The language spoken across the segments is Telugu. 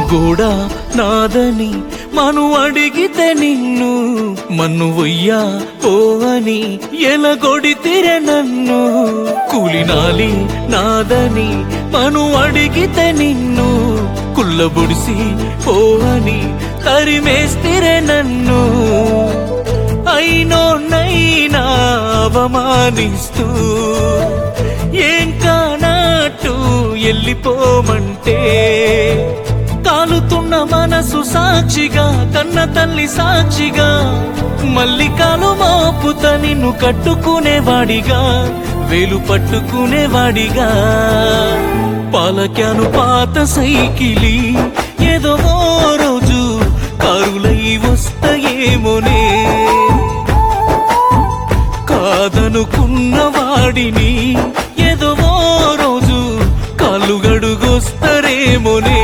గోడా నాదని మను అడిగితే నిన్ను మన్ను వయ్యా పోవని ఎలగొడితిరే నన్ను కూలినాలి నాదని మను అడిగితే నిన్ను కుల్లబొడిసి పోవని తరిమేస్తిరే నన్ను అయినోన్నైనా అవమానిస్తూ ఏం కానట్టు వెళ్ళిపోమంటే కాలుతున్న మనసు సాక్షిగా కన్న తల్లి సాక్షిగా మల్లికాలు మోపుత నిన్ను కట్టుకునేవాడిగా వేలు పట్టుకునేవాడిగా పాలక్యాను పాత సైకిలి ఏదో ఓ రోజు కారులై వస్తాయేమోనే కాదనుకున్న వాడిని ఏదో ఓ రోజు కాళ్ళు గడుగొస్తారేమోనే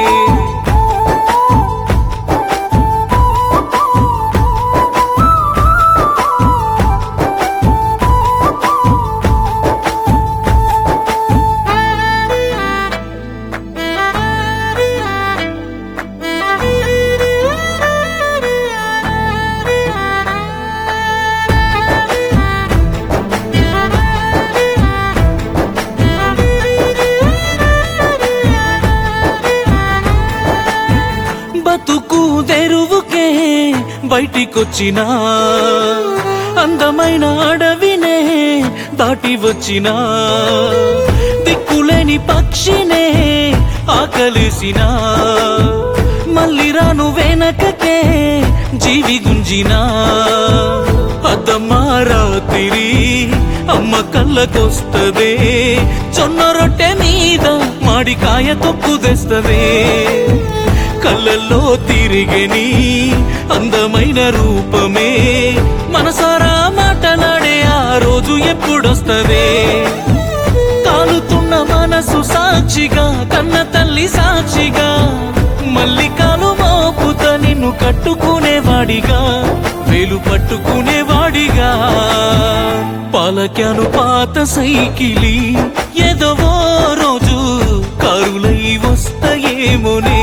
బతుకు తెరువుకే బయటికొచ్చినా అందమైన అడవినే దాటి వచ్చినా దిక్కులేని పక్షినే ఆకలేసినా మళ్ళీ రాను వెనకకే జీవి గుంజినా అద్దమ్మా రాత్రి అమ్మ కళ్ళకొస్తదే జొన్న రొట్టె మీద మాడికాయ తొక్కు తెస్తదే కళ్ళల్లో తిరిగని అందమైన రూపమే మనసారా మాటలాడే ఆ రోజు ఎప్పుడొస్తదే కాలుతున్న మనసు సాక్షిగా కన్న తల్లి సాక్షిగా మల్లికాలు మోపుత నిన్ను కట్టుకునేవాడిగా వేలు పట్టుకునేవాడిగా పాలక్యాను పాత సైకిలి ఏదో ఓ రోజు కారులై వస్తాయేమోనే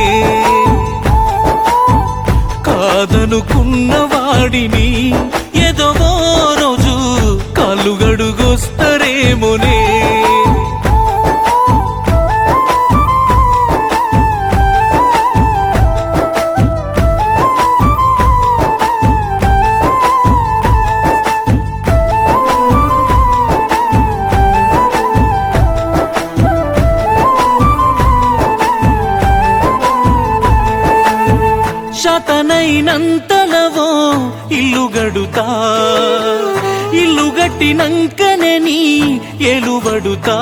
కాదనుకున్న వాడిని ఏదో ఓ రోజు కాళ్ళు గడుగొస్తారేమోనే శతనైనంతలవో ఇల్లు గడుతా ఇల్లు గట్టినంకనే నీ ఎలువడుతా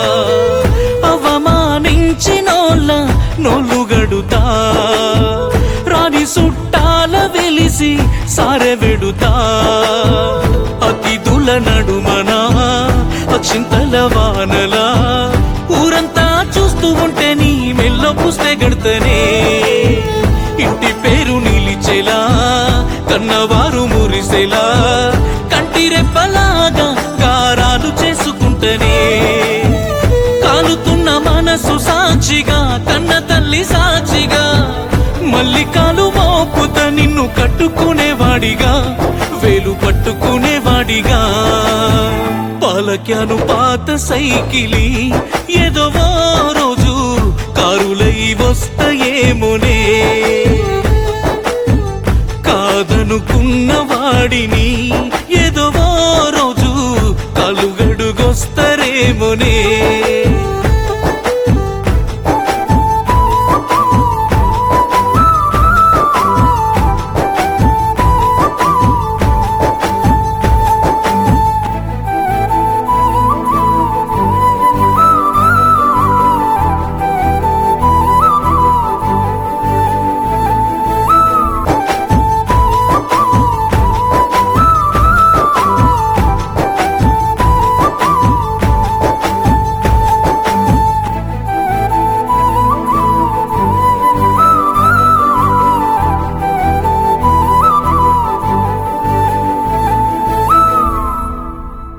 అవమానించినోళ్ళ నోళ్ళు గడుతా రాని సుట్టాల వెలిసి సారె వెడుతా అతిథుల నడుమనా అక్షింతల వానలా ఊరంతా చూస్తూ ఉంటే నీ మెల్ల పుస్తే గడతనే ఇంటి పేరు నిలిచేలా కన్నవారు మురిసేలా కంటి రెప్పలాగా గారాలు చేసుకుంటనే కాలుతున్న మనసు సాక్షిగా కన్న తల్లి సాక్షిగా మల్లికాలు మోపుత నిన్ను కట్టుకునేవాడిగా వేలు పట్టుకునేవాడిగా పాలక్యాను పాత సైకిలి ఏదో ఓ రోజు కారులై వస్తాయేమోనే కాదనుకున్న వాడిని ఏదో ఓ రోజు కలుగడుగొస్తారేమోనే